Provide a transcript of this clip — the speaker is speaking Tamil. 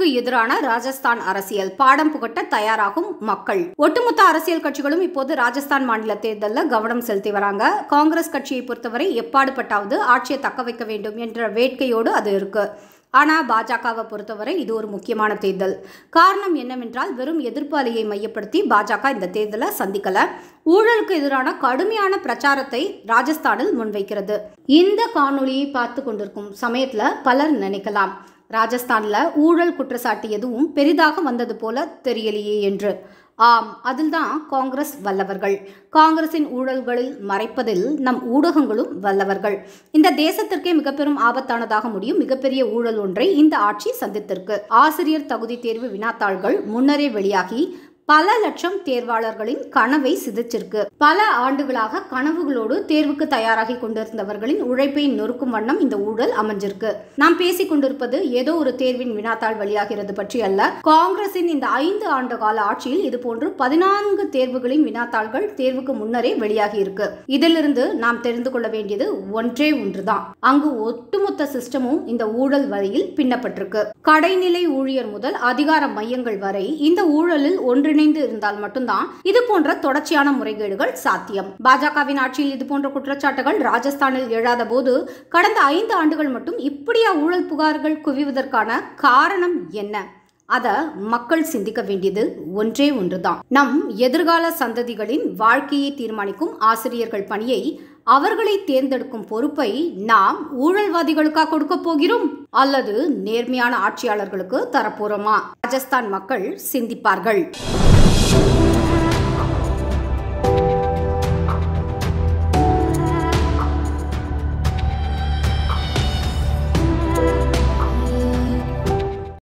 எதிரான ராஜஸ்தான் அரசியல் பாடம் புகட்ட தயாராகும் மக்கள் ஒட்டுமொத்த அரசியல் கட்சிகளும் இப்போது ராஜஸ்தான் மாநில தேர்தலில் கவனம் செலுத்தி வராங்க காங்கிரஸ் கட்சியை பொறுத்தவரை எப்பாடுபட்டாவது ஆட்சியை தக்க வைக்க வேண்டும் என்ற வேட்கையோடு அது இருக்கு ஆனால் பாஜகவை பொறுத்தவரை இது ஒரு முக்கியமான தேர்தல் காரணம் என்னவென்றால் வெறும் எதிர்ப்பு அலையை மையப்படுத்தி பாஜக இந்த தேர்தலை சந்திக்கல ஊழலுக்கு எதிரான கடுமையான பிரச்சாரத்தை ராஜஸ்தானில் முன்வைக்கிறது இந்த காணொளியை பார்த்து கொண்டிருக்கும் சமயத்தில் பலர் நினைக்கலாம் ராஜஸ்தானில் ஊழல் குற்றச்சாட்டு எதுவும் பெரிதாக வந்தது போல தெரியலையே என்று ஆம் அதில்தான் காங்கிரஸ் வல்லவர்கள் காங்கிரசின் ஊழல்களில் மறைப்பதில் நம் ஊடகங்களும் வல்லவர்கள் இந்த தேசத்திற்கே மிக பெரும் ஆபத்தானதாக முடியும் மிகப்பெரிய ஊழல் ஒன்றை இந்த ஆட்சி சந்தித்திருக்கு ஆசிரியர் தகுதி தேர்வு வினாத்தாள்கள் முன்னரே வெளியாகி பல லட்சம் தேர்வாளர்களின் கனவை சிதைச்சிருக்கு பல ஆண்டுகளாக கனவுகளோடு தேர்வுக்கு தயாராகி கொண்டிருந்தவர்களின் உழைப்பை நொறுக்கும் வண்ணம் இந்த ஊழல் அமைஞ்சிருக்கு நாம் பேசிக் கொண்டிருப்பது ஏதோ ஒரு தேர்வின் வினாத்தாள் வெளியாகிறது பற்றி அல்ல காங்கிரசின் இந்த ஐந்து ஆண்டு கால ஆட்சியில் இது போன்று பதினான்கு தேர்வுகளின் வினாத்தாள்கள் தேர்வுக்கு முன்னரே வெளியாகி இருக்கு இதிலிருந்து நாம் தெரிந்து கொள்ள வேண்டியது ஒன்றே ஒன்றுதான் அங்கு ஒட்டுமொத்த சிஸ்டமும் இந்த ஊழல் வரையில் பின்னப்பட்டிருக்கு கடைநிலை ஊழியர் முதல் அதிகார மையங்கள் வரை இந்த ஊழலில் ஒன்று ஒன்றிணைந்து இருந்தால் மட்டும்தான் இது போன்ற தொடர்ச்சியான முறைகேடுகள் சாத்தியம் பாஜகவின் ஆட்சியில் இது போன்ற குற்றச்சாட்டுகள் ராஜஸ்தானில் எழாத போது கடந்த ஐந்து ஆண்டுகள் மட்டும் இப்படியா ஊழல் புகார்கள் குவிவதற்கான காரணம் என்ன அத மக்கள் சிந்திக்க வேண்டியது ஒன்றே ஒன்றுதான் நம் எதிர்கால சந்ததிகளின் வாழ்க்கையை தீர்மானிக்கும் ஆசிரியர்கள் பணியை அவர்களை தேர்ந்தெடுக்கும் பொறுப்பை நாம் ஊழல்வாதிகளுக்கா கொடுக்க போகிறோம் அல்லது நேர்மையான ஆட்சியாளர்களுக்கு தரப்போறோமா ராஜஸ்தான் மக்கள் சிந்திப்பார்கள்